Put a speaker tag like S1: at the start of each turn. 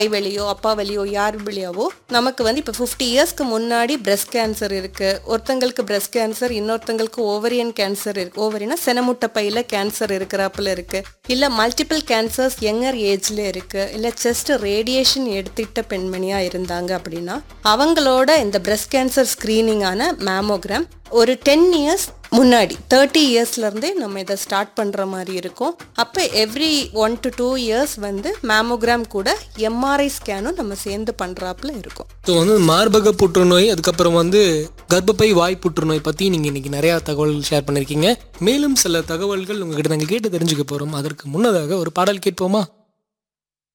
S1: வெளியோ அப்பா வெளியோ யார் வெளியாவோ நமக்கு வந்து இப்போ ஃபிஃப்டி இயர்ஸ்க்கு முன்னாடி பிரஸ்ட் கேன்சர் இருக்கு ஒருத்தங்களுக்கு பிரஸ்ட் கேன்சர் இன்னொருத்தங்களுக்கு ஓவரியன் கேன்சர் இருக்கு ஓவரினா செனமுட்டை பையில கேன்சர் இருக்கிறாப்புல இருக்கு இல்ல மல்டிபிள் கேன்சர்ஸ் யங்கர் ஏஜ்ல இருக்கு இல்ல செஸ்ட் ரேடியேஷன் எடுத்துட்ட பெண்மணியா இருந்தாங்க அப்படின்னா அவங்களோட இந்த பிரஸ்ட் கேன்சர் ஸ்கிரீனிங்கான மேமோகிராம் ஒரு டென் இயர்ஸ் முன்னாடி தேர்ட்டி இயர்ஸ்லேருந்தே நம்ம இதை ஸ்டார்ட் பண்ணுற மாதிரி இருக்கும் அப்போ every one to two years வந்து மேமோகிராம் கூட எம்ஆர்ஐ ஸ்கேனும் நம்ம சேர்ந்து பண்ணுறாப்புல இருக்கும்
S2: ஸோ வந்து மார்பக புற்றுநோய் அதுக்கப்புறம் வந்து கர்ப்பப்பை வாய் புற்றுநோய் பற்றி நீங்கள் இன்னைக்கு நிறையா தகவல்கள் ஷேர் பண்ணியிருக்கீங்க மேலும் சில தகவல்கள் உங்ககிட்ட நாங்கள் கேட்டு தெரிஞ்சுக்க போகிறோம் அதற்கு முன்னதாக ஒரு பாடல் கேட்போமா